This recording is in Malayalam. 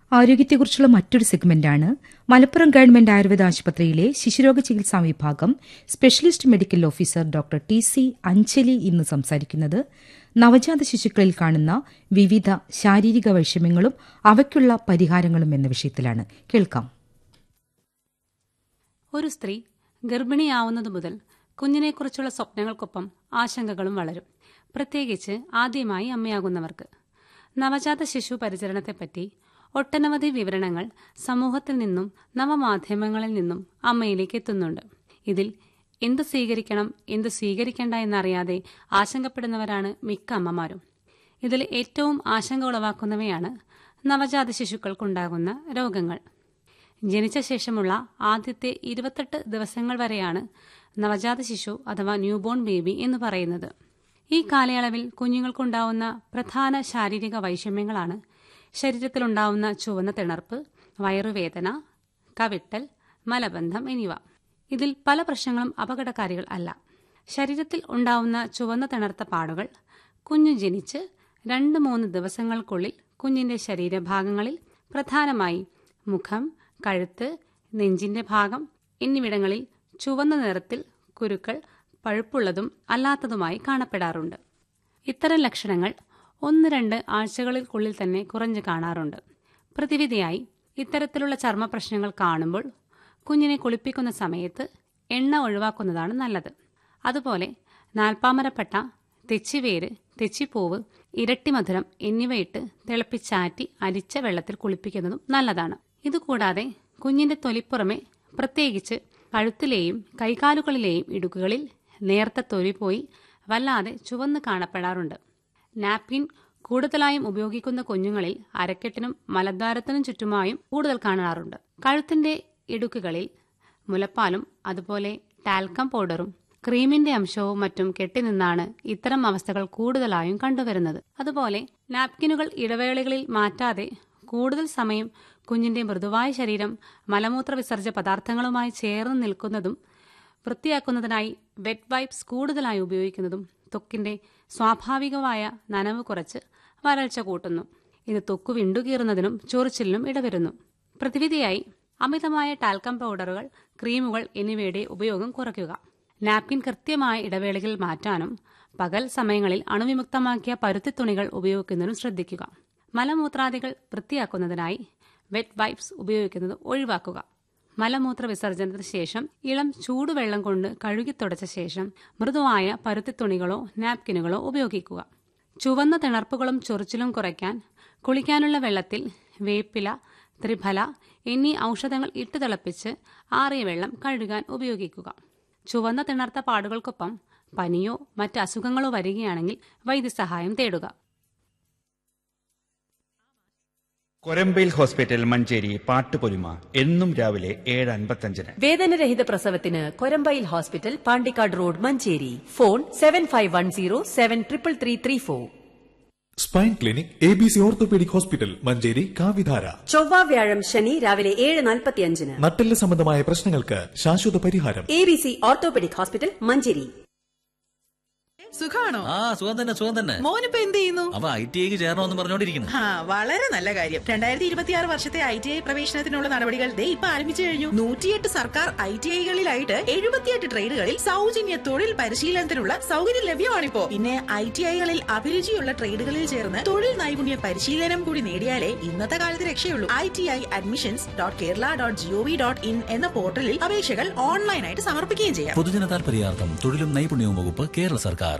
ആരോഗ്യത്തെക്കുറിച്ചുള്ള മറ്റൊരു സെഗ്മെന്റാണ് മലപ്പുറം ഗവൺമെന്റ് ആയുർവേദ ആശുപത്രിയിലെ ശിശുരോഗ ചികിത്സാ വിഭാഗം specialist medical officer doctor T C Anjali ഇന്ന് സംസാരിക്കുന്നത് നവജാത ശിശുക്കളിൽ കാണുന്ന വിവിധ ശാരീരിക വൈഷമ്യങ്ങളും അവയ്ക്കുള്ള പരിഹാരങ്ങളും എന്ന വിഷയത്തിലാണ് കേൾക്കാം ഒരു സ്ത്രീ ഗർഭിണിയാവുന്നതു മുതൽ കുഞ്ഞിനെക്കുറിച്ചുള്ള സ്വപ്നങ്ങൾക്കൊപ്പം ആശങ്കകളും വളരും പ്രത്യേകിച്ച് ആദ്യമായി അമ്മയാകുന്നവർക്ക് നവജാത ശിശു പരിചരണത്തെപ്പറ്റി ഒട്ടനവധി വിവരണങ്ങൾ സമൂഹത്തിൽ നിന്നും നവമാധ്യമങ്ങളിൽ നിന്നും അമ്മയിലേക്ക് എത്തുന്നുണ്ട് ഇതിൽ എന്ത് സ്വീകരിക്കണം എന്ത് സ്വീകരിക്കേണ്ട എന്നറിയാതെ ആശങ്കപ്പെടുന്നവരാണ് മിക്ക അമ്മമാരും ഇതിൽ ഏറ്റവും ആശങ്ക ഉളവാക്കുന്നവയാണ് നവജാത ശിശുക്കൾക്കുണ്ടാകുന്ന രോഗങ്ങൾ ജനിച്ച ശേഷമുള്ള ആദ്യത്തെ ഇരുപത്തെട്ട് ദിവസങ്ങൾ വരെയാണ് നവജാത ശിശു അഥവാ ന്യൂബോൺ ബേബി എന്ന് പറയുന്നത് ഈ കാലയളവിൽ കുഞ്ഞുങ്ങൾക്കുണ്ടാവുന്ന പ്രധാന ശാരീരിക വൈഷമ്യങ്ങളാണ് ശരീരത്തിലുണ്ടാവുന്ന ചുവന്ന തിണർപ്പ് വയറുവേദന കവിട്ടൽ മലബന്ധം എന്നിവ ഇതിൽ പല പ്രശ്നങ്ങളും അപകടകാരികൾ അല്ല ശരീരത്തിൽ ഉണ്ടാവുന്ന ചുവന്ന തിണർത്ത പാടുകൾ കുഞ്ഞു ജനിച്ച് രണ്ട് മൂന്ന് ദിവസങ്ങൾക്കുള്ളിൽ കുഞ്ഞിന്റെ ശരീരഭാഗങ്ങളിൽ പ്രധാനമായി മുഖം കഴുത്ത് നെഞ്ചിന്റെ ഭാഗം എന്നിവിടങ്ങളിൽ ചുവന്ന നിറത്തിൽ കുരുക്കൾ പഴുപ്പുള്ളതും അല്ലാത്തതുമായി കാണപ്പെടാറുണ്ട് ഇത്തരം ലക്ഷണങ്ങൾ ഒന്ന് രണ്ട് ആഴ്ചകൾക്കുള്ളിൽ തന്നെ കുറഞ്ഞു കാണാറുണ്ട് പ്രതിവിധിയായി ഇത്തരത്തിലുള്ള ചർമ്മ പ്രശ്നങ്ങൾ കാണുമ്പോൾ കുഞ്ഞിനെ കുളിപ്പിക്കുന്ന സമയത്ത് എണ്ണ ഒഴിവാക്കുന്നതാണ് നല്ലത് അതുപോലെ നാൽപ്പാമരപ്പട്ട തെച്ചിവേര് തെച്ചിപ്പൂവ് ഇരട്ടിമധുരം എന്നിവയിട്ട് തിളപ്പിച്ചാറ്റി അരിച്ച വെള്ളത്തിൽ കുളിപ്പിക്കുന്നതും നല്ലതാണ് ഇതുകൂടാതെ കുഞ്ഞിന്റെ തൊലിപ്പുറമെ പ്രത്യേകിച്ച് കഴുത്തിലെയും കൈകാലുകളിലെയും ഇടുക്കുകളിൽ നേർത്ത തൊലി പോയി വല്ലാതെ ചുവന്ന് കാണപ്പെടാറുണ്ട് നാപ്കിൻ കൂടുതലായും ഉപയോഗിക്കുന്ന കുഞ്ഞുങ്ങളിൽ അരക്കെട്ടിനും മലദ്വാരത്തിനും ചുറ്റുമായും കൂടുതൽ കാണാറുണ്ട് കഴുത്തിന്റെ ഇടുക്കുകളിൽ മുലപ്പാലും അതുപോലെ ടാൽക്കം പൗഡറും ക്രീമിന്റെ അംശവും മറ്റും കെട്ടിനിന്നാണ് ഇത്തരം അവസ്ഥകൾ കൂടുതലായും കണ്ടുവരുന്നത് അതുപോലെ നാപ്കിനുകൾ ഇടവേളകളിൽ മാറ്റാതെ കൂടുതൽ സമയം കുഞ്ഞിന്റെ മൃദുവായ ശരീരം മലമൂത്ര വിസർജ പദാർത്ഥങ്ങളുമായി ചേർന്ന് നിൽക്കുന്നതും വൃത്തിയാക്കുന്നതിനായി വെറ്റ് വൈപ്സ് കൂടുതലായി ഉപയോഗിക്കുന്നതും ത്വക്കിന്റെ സ്വാഭാവികമായ നനവ് കുറച്ച് വരൾച്ച കൂട്ടുന്നു ഇത് ത്വക്ക് വിണ്ടുകീറുന്നതിനും ചൊറിച്ചിലിനും ഇടവരുന്നു പ്രതിവിധിയായി അമിതമായ ടാൽക്കം പൗഡറുകൾ ക്രീമുകൾ എന്നിവയുടെ ഉപയോഗം കുറയ്ക്കുക നാപ്കിൻ കൃത്യമായ ഇടവേളകളിൽ മാറ്റാനും പകൽ സമയങ്ങളിൽ അണുവിമുക്തമാക്കിയ പരുത്തി തുണികൾ ഉപയോഗിക്കുന്നതിനും ശ്രദ്ധിക്കുക മലമൂത്രാദികൾ വൃത്തിയാക്കുന്നതിനായി വെറ്റ് വൈപ്സ് ഉപയോഗിക്കുന്നത് ഒഴിവാക്കുക മലമൂത്ര വിസർജനത്തിന് ശേഷം ഇളം ചൂടുവെള്ളം കൊണ്ട് കഴുകി തുടച്ച ശേഷം മൃദുവായ പരുത്തി തുണികളോ നാപ്കിനുകളോ ഉപയോഗിക്കുക ചുവന്ന തിണർപ്പുകളും ചൊറിച്ചിലും കുറയ്ക്കാൻ കുളിക്കാനുള്ള വെള്ളത്തിൽ വേപ്പില ത്രിഫല എന്നീ ഔഷധങ്ങൾ ഇട്ട് തിളപ്പിച്ച് ആറിയ വെള്ളം കഴുകാൻ ഉപയോഗിക്കുക ചുവന്ന തിണർത്ത പാടുകൾക്കൊപ്പം പനിയോ മറ്റ് അസുഖങ്ങളോ വരികയാണെങ്കിൽ വൈദ്യസഹായം തേടുക കൊരമ്പയിൽ ഹോസ്പിറ്റൽ മഞ്ചേരി പാട്ടുപൊലിമ എന്നും രാവിലെ ഏഴ് അൻപത്തഞ്ചിന് വേദനരഹിത പ്രസവത്തിന് കൊരമ്പയിൽ hospital Pandikkad road Manjeri phone seven five one zero seven triple three three four spine clinic A B C orthopaedic hospital Manjeri കാവിധാര ചൊവ്വ വ്യാഴം ശനി രാവിലെ ഏഴ് നാൽപ്പത്തിയഞ്ചിന് നട്ടെല്ല് സംബന്ധമായ പ്രശ്നങ്ങൾക്ക് ശാശ്വത പരിഹാരം A B C orthopaedic hospital Manjeri സുഖാണോ ആ സുഖം തന്നെ സുഖം തന്നെ മോനിപ്പോ എന്ത് ചെയ്യുന്നു അവ ഐ ടി ഐക്ക് ചേരണമെന്ന് പറഞ്ഞോണ്ടിരിക്കുന്നു ആ വളരെ നല്ല കാര്യം രണ്ടായിരത്തി ഇരുപത്തിയാറ് വർഷത്തെ ഐ ടി ഐ പ്രവേശനത്തിനുള്ള നടപടികൾ ദേ ഇപ്പൊ ആരംഭിച്ചു കഴിഞ്ഞു നൂറ്റിയെട്ട് സർക്കാർ ഐ ടി ഐകളിലായിട്ട് എഴുപത്തിയെട്ട് ട്രേഡുകളിൽ സൗജന്യ തൊഴിൽ പരിശീലനത്തിനുള്ള സൗകര്യം ലഭ്യമാണിപ്പോ പിന്നെ ഐ ടി ഐകളിൽ അഭിരുചിയുള്ള ട്രേഡുകളിൽ ചേർന്ന് തൊഴിൽ നൈപുണ്യ പരിശീലനം കൂടി നേടിയാലേ ഇന്നത്തെ കാലത്ത് രക്ഷയുള്ളൂ I T I admissions dot Kerala dot GOV dot in എന്ന പോർട്ടലിൽ അപേക്ഷകൾ ഓൺലൈനായിട്ട് സമർപ്പിക്കുകയും ചെയ്യാം പൊതുജന താൽപര്യാർത്ഥം തൊഴിലും നൈപുണ്യവും വകുപ്പ് കേരള സർക്കാർ